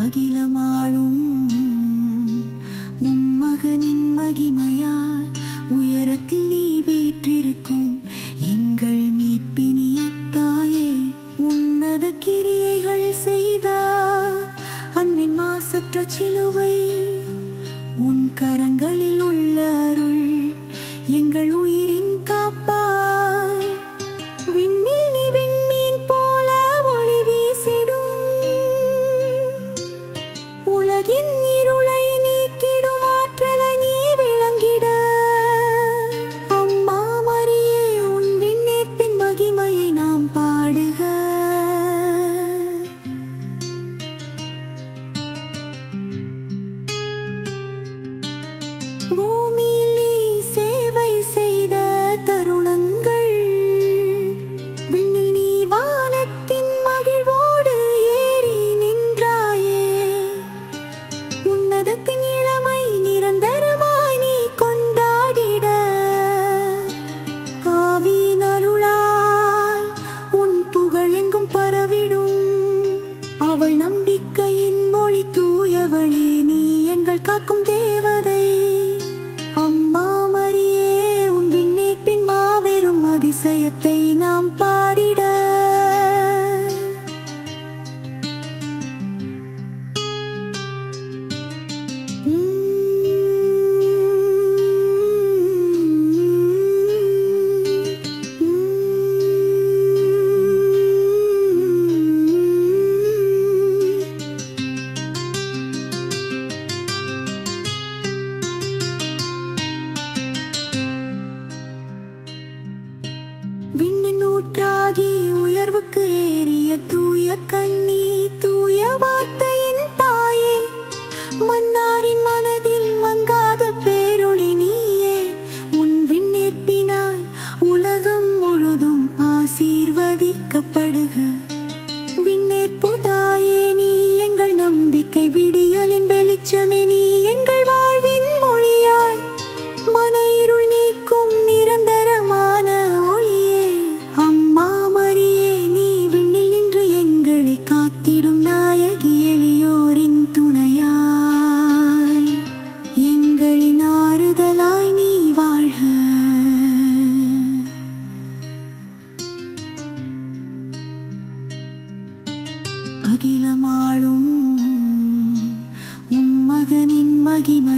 அகிலமாளும் உம் மகனின் மகிமையால் உயரத்தில் நீ வீற்றிருக்கும் எங்கள் மீட்பினிய தாயே உன்னத கிரியைகள் செய்தார் அன்பின் மாசற்ற சிலுவை உன் கரங்களில் உள்ள அருள் எங்கள் உயிரின் காப்பாய் விண்ணில் நீ விண்மீன் போல ஒளி வீசிடும் உலகின் இருளை நீக்கிடும் ஆற்றலை நீ விளங்கிட அம்மா மரியே உன் விண்ணேற்பின் மகிமையை நாம் பாடுக பூமியில் நீ சேவை செய்த தருணங்கள் விண்ணில் நீ வானத்தின் மகிழ்வோடு ஏறி நின்றாயே உன்னதத்தின் இளமை நிரந்தரமாய் நீ கொண்டாடிட ஆவியின் அருளால் உன் புகழ் எங்கும் பரவிடும் அவள் நம்பிக்கையின் மொழி தூயவளே நீ எங்கள் காக்கும் தேவதை அம்மா மரியே உன் விண்ணேற்பின் மாபெரும் அதிசயத்தை நாம் பாடிட விண்ணின் ஊற்றாகி உயர்வுக்கு ஏறிய தூய கண்ணி தூய வார்த்தையின் தாயே மன்னாரின் மனதில் மங்காத பேரொளி நீயே உன் விண்ணேற்பினால் உலகம் முழுதும் ஆசீர்வதிக்கப்படுக விண்ணேற்பு தாயே நீ எங்கள் நம்பிக்கை விடியலின் வெளிச்சமே நீ எங்கள் வாழ்வின் மொழியாய் மன இருள் நீக்கும் நிரந்தரமான ஒளியே அம்மா மரியே நீ விண்ணில் நின்று எங்களை காத்திடும் நாயகி எளியோரின் துணையாய் எங்களின் ஆறுதலாய் நீ வாழ்க அகிலமாளும் உம் மகனின் மகிமை